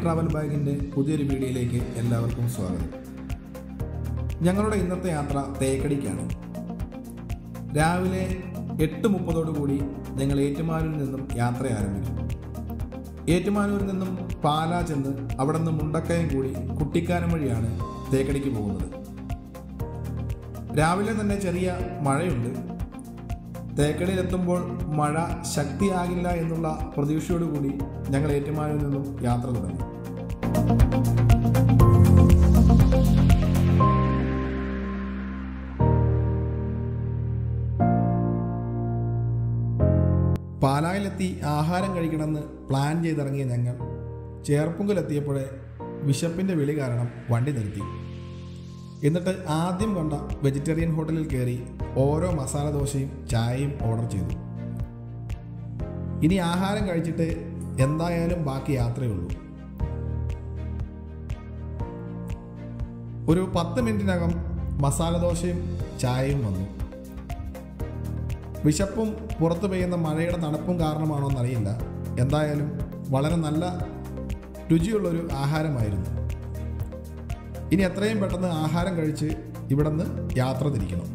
Travel ബാഗിൻ്റെ പുതിയൊരു വീഡിയോയിലേക്ക് എല്ലാവർക്കും സ്വാഗതം ഞങ്ങളുടെ ഇന്നത്തെ യാത്ര തേക്കടിക്കാണ് രാവിലെ എട്ട് മുപ്പതോടുകൂടി ഞങ്ങൾ ഏറ്റുമാനൂരിൽ നിന്നും യാത്ര ആരംഭിക്കും ഏറ്റുമാനൂരിൽ നിന്നും പാലാ ചെന്ന് അവിടെ നിന്ന് മുണ്ടക്കയം കൂടി കുട്ടിക്കാനം വഴിയാണ് തേക്കടിക്ക് പോകുന്നത് രാവിലെ തന്നെ ചെറിയ മഴയുണ്ട് തേക്കടിയിലെത്തുമ്പോൾ മഴ ശക്തിയാകില്ല എന്നുള്ള പ്രതീക്ഷയോടുകൂടി ഞങ്ങൾ ഏറ്റുമാനൂരിൽ നിന്നും യാത്ര തുടങ്ങി പാലായിലെത്തി ആഹാരം കഴിക്കണമെന്ന് പ്ലാൻ ചെയ്തിറങ്ങിയ ഞങ്ങൾ ചേർപ്പുങ്കലെത്തിയപ്പോഴേ വിശപ്പിൻ്റെ വിളി കാരണം വണ്ടി നിർത്തി എന്നിട്ട് ആദ്യം കണ്ട വെജിറ്റേറിയൻ ഹോട്ടലിൽ കയറി ഓരോ മസാല ദോശയും ചായയും ഓർഡർ ചെയ്തു ഇനി ആഹാരം കഴിച്ചിട്ട് എന്തായാലും ബാക്കി യാത്രയുള്ളൂ ഒരു പത്ത് മിനിറ്റിനകം മസാല ദോശയും ചായയും വന്നു വിശപ്പും പുറത്തു പെയ്യുന്ന മഴയുടെ തണുപ്പും കാരണമാണോ എന്നറിയില്ല എന്തായാലും വളരെ നല്ല രുചിയുള്ളൊരു ആഹാരമായിരുന്നു ഇനി എത്രയും പെട്ടെന്ന് ആഹാരം കഴിച്ച് ഇവിടെ നിന്ന് യാത്ര തിരിക്കണം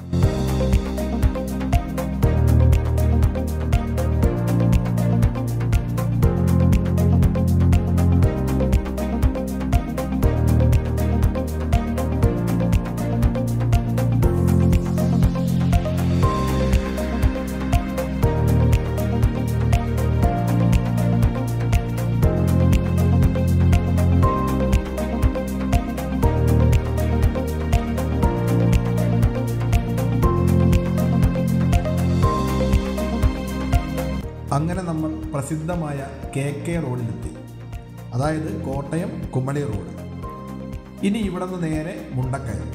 അങ്ങനെ നമ്മൾ പ്രസിദ്ധമായ കെ കെ റോഡിലെത്തി അതായത് കോട്ടയം കുമളി റോഡ് ഇനി ഇവിടെ നിന്ന് നേരെ മുണ്ടക്കയം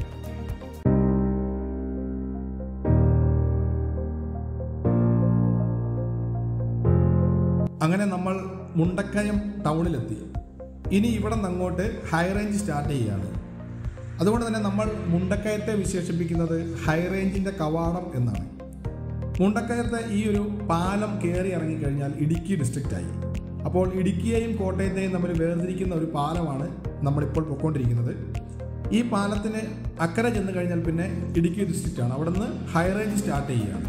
അങ്ങനെ നമ്മൾ മുണ്ടക്കയം ടൗണിലെത്തി ഇനി ഇവിടെ നിന്ന് അങ്ങോട്ട് ഹൈ റേഞ്ച് സ്റ്റാർട്ട് ചെയ്യുകയാണ് അതുകൊണ്ട് തന്നെ നമ്മൾ മുണ്ടക്കയത്തെ വിശേഷിപ്പിക്കുന്നത് ഹൈ റേഞ്ചിൻ്റെ കവാടം എന്നാണ് മുണ്ടക്കയത്തെ ഈ ഒരു പാലം കയറി ഇറങ്ങിക്കഴിഞ്ഞാൽ ഇടുക്കി ഡിസ്ട്രിക്റ്റായി അപ്പോൾ ഇടുക്കിയെയും കോട്ടയത്തെയും തമ്മിൽ വേർതിരിക്കുന്ന ഒരു പാലമാണ് നമ്മളിപ്പോൾ പൊയ്ക്കൊണ്ടിരിക്കുന്നത് ഈ പാലത്തിന് അക്കരെ ചെന്ന് കഴിഞ്ഞാൽ പിന്നെ ഇടുക്കി ഡിസ്ട്രിക്റ്റാണ് അവിടെ നിന്ന് ഹൈ റേഞ്ച് സ്റ്റാർട്ട് ചെയ്യുകയാണ്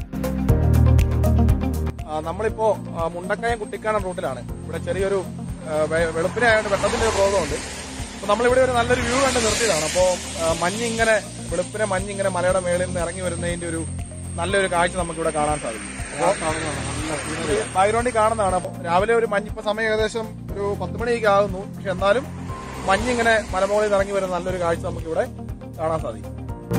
ആ, നമ്മളിപ്പോ ആ, മുണ്ടക്കയം കുട്ടിക്കാനം റൂട്ടിലാണ് ഇവിടെ ചെറിയൊരു ആ, വെ- വെളുപ്പിനായതുകൊണ്ട് വെള്ളത്തിന്റെ ഒരു പ്രോബ്ലം ഉണ്ട് അപ്പൊ നമ്മളിവിടെ ഒരു നല്ലൊരു വ്യൂ കണ്ട് നിർത്തിയതാണ് അപ്പോ ആ, മഞ്ഞിങ്ങനെ വെളുപ്പിനെ മഞ്ഞിങ്ങനെ മലയുടെ മേളിൽ നിന്ന് ഇറങ്ങി വരുന്നതിന്റെ ഒരു നല്ലൊരു കാഴ്ച നമുക്ക് ഇവിടെ കാണാൻ സാധിക്കും ബാക്ക്ഗ്രൗണ്ടിൽ കാണുന്നതാണ് അപ്പൊ രാവിലെ ഒരു മഞ്ഞ് ഇപ്പൊ സമയം ഏകദേശം ഒരു പത്ത് മണിയൊക്കെ ആകുന്നു പക്ഷെ എന്നാലും മഞ്ഞിങ്ങനെ മലമുകളിൽ നിന്ന് ഇറങ്ങി വരുന്ന നല്ലൊരു കാഴ്ച നമുക്ക് ഇവിടെ കാണാൻ സാധിക്കും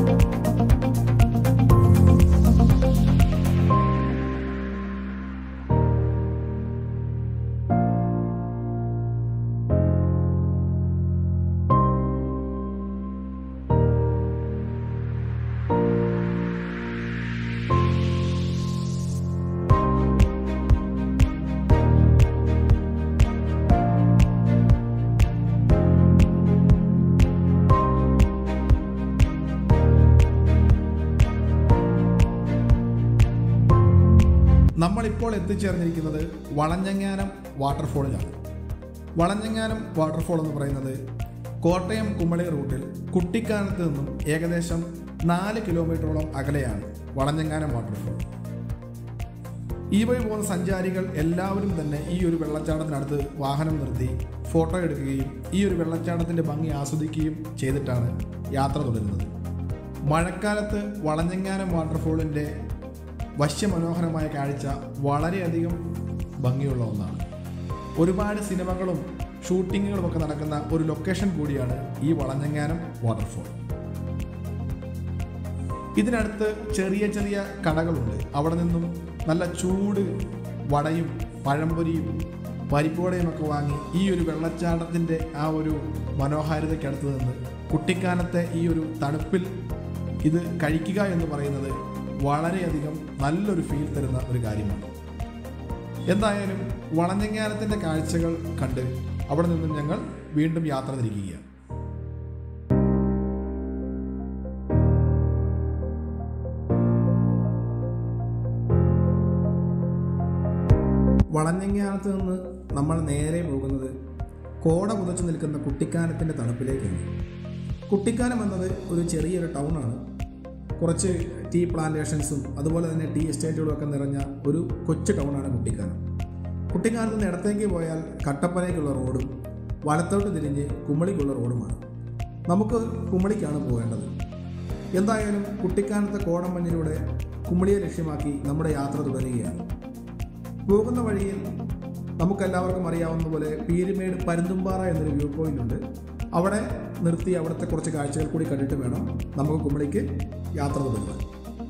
നമ്മളിപ്പോൾ എത്തിച്ചേർന്നിരിക്കുന്നത് വളഞ്ഞങ്ങാനം വാട്ടർഫോളിലാണ് വളഞ്ഞങ്ങാനം വാട്ടർഫോൾ എന്ന് പറയുന്നത് കോട്ടയം കുമളി റൂട്ടിൽ കുട്ടിക്കാനത്ത് നിന്നും ഏകദേശം നാല് കിലോമീറ്ററോളം അകലെയാണ് വളഞ്ഞങ്ങാനം വാട്ടർഫോൾ ഈ വഴി പോകുന്ന സഞ്ചാരികൾ എല്ലാവരും തന്നെ ഈ ഒരു വെള്ളച്ചാട്ടത്തിനടുത്ത് വാഹനം നിർത്തി ഫോട്ടോ എടുക്കുകയും ഈ ഒരു വെള്ളച്ചാട്ടത്തിൻ്റെ ഭംഗി ആസ്വദിക്കുകയും ചെയ്തിട്ടാണ് യാത്ര തുടരുന്നത് മഴക്കാലത്ത് വളഞ്ഞങ്ങാനം വാട്ടർഫോളിൻ്റെ വശ്യമനോഹരമായ കാഴ്ച വളരെയധികം ഭംഗിയുള്ള ഒന്നാണ് ഒരുപാട് സിനിമകളും ഷൂട്ടിങ്ങുകളും ഒക്കെ നടക്കുന്ന ഒരു ലൊക്കേഷൻ കൂടിയാണ് ഈ വളഞ്ഞങ്ങാനം വാട്ടർഫോൾ ഇതിനടുത്ത് ചെറിയ ചെറിയ കടകളുണ്ട് അവിടെ നിന്നും നല്ല ചൂട് വടയും പഴംപൊരിയും പരിപ്പുവടയും ഒക്കെ വാങ്ങി ഈ ഒരു വെള്ളച്ചാട്ടത്തിൻ്റെ ആ ഒരു മനോഹാരിതയ്ക്കടുത്ത് നിന്ന് കുട്ടിക്കാലത്തെ ഈ ഒരു തണുപ്പിൽ ഇത് കഴിക്കുക എന്ന് പറയുന്നത് വളരെയധികം നല്ലൊരു ഫീൽ തരുന്ന ഒരു കാര്യമാണ് എന്തായാലും വളഞ്ഞങ്ങാനത്തിൻ്റെ കാഴ്ചകൾ കണ്ട് അവിടെ നിന്നും ഞങ്ങൾ വീണ്ടും യാത്ര തിരിക്കുകയാണ് വളഞ്ഞങ്ങാനത്ത് നിന്ന് നമ്മൾ നേരെ പോകുന്നത് കോട പുതച്ചു നിൽക്കുന്ന കുട്ടിക്കാനത്തിൻ്റെ തണുപ്പിലേക്കാണ് കുട്ടിക്കാനം എന്നത് ഒരു ചെറിയൊരു ടൗണാണ് കുറച്ച് ടീ പ്ലാന്റേഷൻസും അതുപോലെ തന്നെ ടീ എസ്റ്റേറ്റുകളും ഒക്കെ നിറഞ്ഞ ഒരു കൊച്ചു ടൗണാണ് കുട്ടിക്കാനം കുട്ടിക്കാനത്ത് നിന്ന് ഇടത്തേക്ക് പോയാൽ കട്ടപ്പനയ്ക്കുള്ള റോഡും വലത്തോട്ട് തിരിഞ്ഞ് കുമളിക്കുള്ള റോഡുമാണ് നമുക്ക് കുമളിക്കാണ് പോകേണ്ടത് എന്തായാലും കുട്ടിക്കാനത്തെ കോടമഞ്ഞിലൂടെ കുമളിയെ ലക്ഷ്യമാക്കി നമ്മുടെ യാത്ര തുടരുകയാണ് പോകുന്ന വഴിയിൽ നമുക്കെല്ലാവർക്കും അറിയാവുന്ന പോലെ പീരുമേട് പരുന്തുംപാറ എന്നൊരു വ്യൂ പോയിന്റ് ഉണ്ട് അവിടെ നിർത്തി അവിടുത്തെ കുറച്ച് കാഴ്ചകൾ കൂടി കണ്ടിട്ട് വേണം നമുക്ക് കുമളിക്ക് യാത്ര തുടരുവാൻ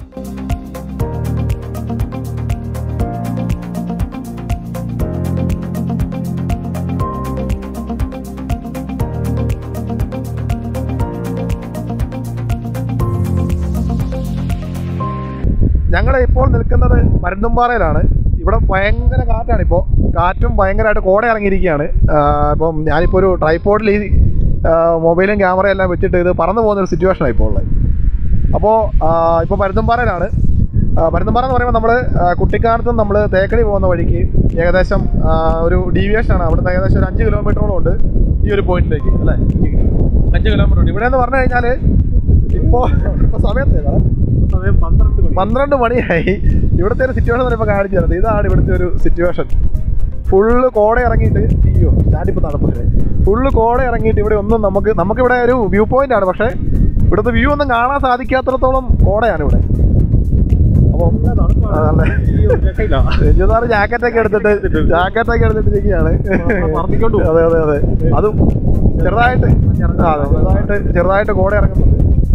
ഞങ്ങൾ ഇപ്പോൾ നിൽക്കുന്നത് പരുന്തുംപാറയിലാണ് ഇവിടെ ഭയങ്കര കാറ്റാണ് ഇപ്പോൾ കാറ്റും ഭയങ്കരമായിട്ട് കോട ഇറങ്ങിയിരിക്കുകയാണ് ആഹ് ഇപ്പം ഞാനിപ്പോൾ ഒരു ട്രൈപ്പോഡിൽ ഈ ആഹ് മൊബൈലും ക്യാമറയും എല്ലാം വെച്ചിട്ട് ഇത് പറന്നു പോകുന്ന ഒരു സിറ്റുവേഷനാണ് ഇപ്പോൾ ഉള്ളത് അപ്പോൾ ഇപ്പോൾ പരുന്തുംപാറയിലാണ് ആഹ് പരുന്തുംപാറ എന്ന് പറയുമ്പോൾ നമ്മൾ കുട്ടിക്കാലത്ത് നമ്മൾ തേക്കടി പോകുന്ന വഴിക്ക് ഏകദേശം ആഹ് ഒരു ഡീവിയേഷനാണ് അവിടുന്ന് ഏകദേശം ഒരു അഞ്ച് കിലോമീറ്ററോളം ഉണ്ട് ഈ ഒരു പോയിന്റിലേക്ക് അല്ലേ അഞ്ച് കിലോമീറ്റർ ഉണ്ട് ഇവിടെ എന്ന് പറഞ്ഞു കഴിഞ്ഞാൽ ഇപ്പോൾ ഇപ്പോൾ സമയത്ത് സമയം പന്ത്രണ്ട് മണി പന്ത്രണ്ട് മണിയായി ഇവിടുത്തെ ഒരു സിറ്റുവേഷൻ ഇപ്പോൾ കാണിച്ചു തരുന്നത് ഇതാണ് ഇവിടുത്തെ ഒരു സിറ്റുവേഷൻ ഫുള്ള് കോട ഇറങ്ങിയിട്ട് അയ്യോ ഞാനിപ്പോൾ നടപ്പില്ല ഫുള്ള് കോട ഇറങ്ങിയിട്ട് ഇവിടെ ഒന്നും നമുക്ക് നമുക്കിവിടെ ഒരു വ്യൂ പോയിന്റ് ആണ് പക്ഷേ ഇവിടുത്തെ വ്യൂ ഒന്നും കാണാൻ സാധിക്കാത്രത്തോളം കോടയാണ് ഇവിടെ അപ്പോൾ അതല്ലേ രഞ്ജിതാറ് ജാക്കറ്റൊക്കെ എടുത്തിട്ട് ജാക്കറ്റൊക്കെ എടുത്തിട്ട് ഇരിക്കുകയാണ് പറത്തിക്കൊണ്ട് പോകും. അതെ അതെ അതെ അതും ചെറുതായിട്ട് ആ, അതെ, ചെറുതായിട്ട് ചെറുതായിട്ട് കോട ഇറങ്ങുന്നുണ്ട്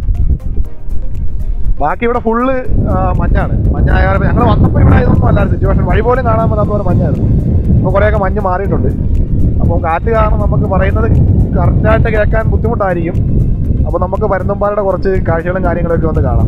ബാക്കി ഇവിടെ ഫുള്ള് മഞ്ഞാണ് മഞ്ഞായ കാരണം ഞങ്ങൾ വന്നപ്പോൾ ഇവിടെ ഇതൊന്നും അല്ലായിരുന്നു സിറ്റുവേഷൻ വഴി പോലും കാണാൻ പറ്റാത്ത പോലെ മഞ്ഞായിരുന്നു അപ്പോൾ കുറേയൊക്കെ മഞ്ഞ് മാറിയിട്ടുണ്ട് അപ്പോൾ കാറ്റ് കാരണം നമുക്ക് പറയുന്നത് കറക്റ്റായിട്ട് കേൾക്കാൻ ബുദ്ധിമുട്ടായിരിക്കും അപ്പോൾ നമുക്ക് പരുന്തുംപാറയുടെ കുറച്ച് കാഴ്ചകളും കാര്യങ്ങളൊക്കെ ഒന്ന് കാണാം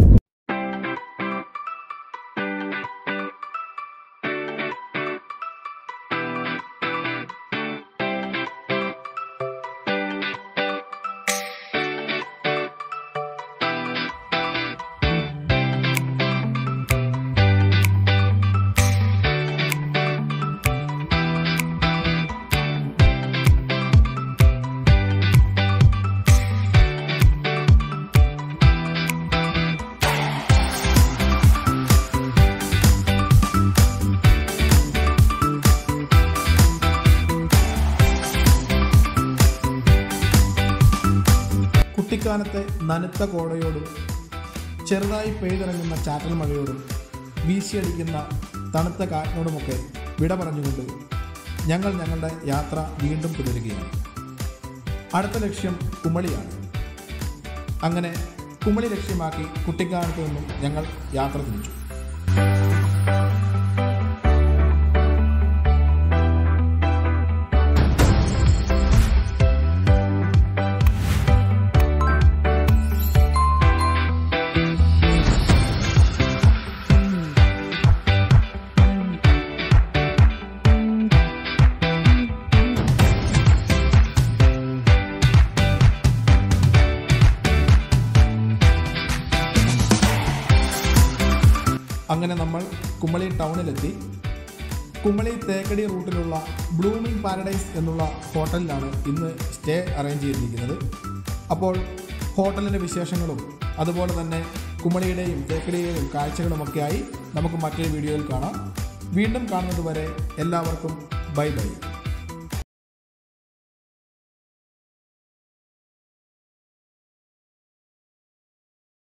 കുട്ടിക്കാനത്തെ നനുത്ത കോടയോടും ചെറുതായി പെയ്തിറങ്ങുന്ന ചാറ്റൽ മഴയോടും വീശിയടിക്കുന്ന തണുത്ത കാറ്റിനോടുമൊക്കെ വിട പറഞ്ഞുകൊണ്ട് ഞങ്ങൾ ഞങ്ങളുടെ യാത്ര വീണ്ടും തുടരുകയാണ് അടുത്ത ലക്ഷ്യം കുമളിയാണ് അങ്ങനെ കുമളി ലക്ഷ്യമാക്കി കുട്ടിക്കാനത്ത് നിന്നും ഞങ്ങൾ യാത്ര തിരിച്ചു അങ്ങനെ നമ്മൾ കുമളി ടൗണിലെത്തി കുമളി തേക്കടി റൂട്ടിലുള്ള ബ്ലൂമിംഗ് പാരഡൈസ് എന്നുള്ള ഹോട്ടലിലാണ് ഇന്ന് സ്റ്റേ അറേഞ്ച് ചെയ്തിരിക്കുന്നത് അപ്പോൾ ഹോട്ടലിൻ്റെ വിശേഷങ്ങളും അതുപോലെ തന്നെ കുമളിയുടെയും തേക്കടിയുടെയും കാഴ്ചകളുമൊക്കെയായി നമുക്ക് മറ്റൊരു വീഡിയോയിൽ കാണാം വീണ്ടും കാണുന്നത് വരെ എല്ലാവർക്കും ബൈ ബൈ